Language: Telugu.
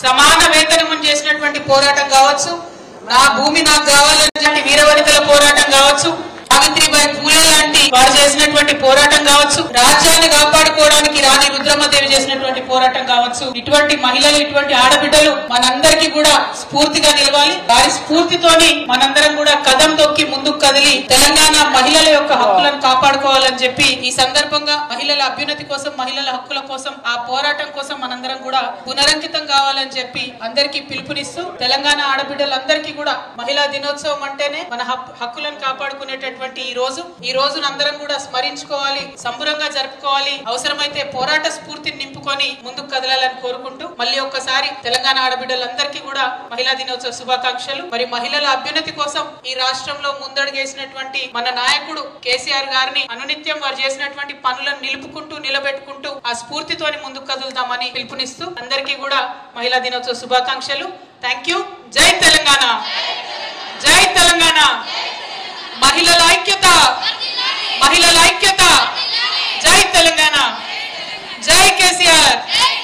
సమాన వేతనం చేసినటువంటి పోరాటం కావచ్చు నా భూమి నాకు కావాలని వీరవనితల పోరాటం కావచ్చు సావిత్రిబాయి పూలే లాంటి వారు చేసినటువంటి పోరాటం కావచ్చు రాజ్యాన్ని కాపాడుకోవడానికి రాణి రుద్రమ్మదేవి చేసినటువంటి పోరాటం కావచ్చు ఇటువంటి మహిళలు ఇటువంటి ఆడబిడ్డలు మనందరికీ కూడా స్ఫూర్తిగా నిలవాలి వారి స్ఫూర్తితోని మనందరం కూడా కదం తొక్కి ముందుకు కదిలి తెలంగాణ మహిళల యొక్క హక్కులను కాపాడుకోవాలని చెప్పి ఈ సందర్భంగా మహిళల అభ్యున్నతి కోసం మహిళల హక్కుల కోసం ఆ పోరాటం కోసం మనందరం కూడా పునరంకితం కావాలని చెప్పి అందరికీ పిలుపునిస్తూ తెలంగాణ ఆడబిడ్డలందరికీ కూడా మహిళా దినోత్సవం అంటేనే మన హక్కు- హక్కులను కాపాడుకునేటటువంటి ఈ రోజు ఈ రోజును అందరం కూడా స్మరించుకోవాలి సంబురంగా జరుపుకోవాలి అవసరమైతే పోరాట స్ఫూర్తిని నింపుకొని ముందుకు కదలాలని కోరుకుంటూ మళ్ళీ ఒక్కసారి తెలంగాణ ఆడబిడ్డలందరికీ కూడా మహిళా దినోత్సవ శుభాకాంక్షలు మరి మహిళల అభ్యున్నతి కోసం ఈ రాష్ట్రంలో ముందడుగేసినటువంటి మన నాయకుడు కేసీఆర్ గారిని అనునిత్యం వారు చేసినటువంటి పనులను నిలుపుకుంటూ నిలబెట్టుకుంటూ ఆ స్ఫూర్తితోని ముందుకు కదులుదామని పిలుపునిస్తూ అందరికీ కూడా మహిళా దినోత్సవ శుభాకాంక్షలు థ్యాంక్ యూ జై తెలంగాణ జై తెలంగాణ మహిళల ఐక్యత మహిళల ఐక్యత జై తెలంగాణ జై కేసీఆర్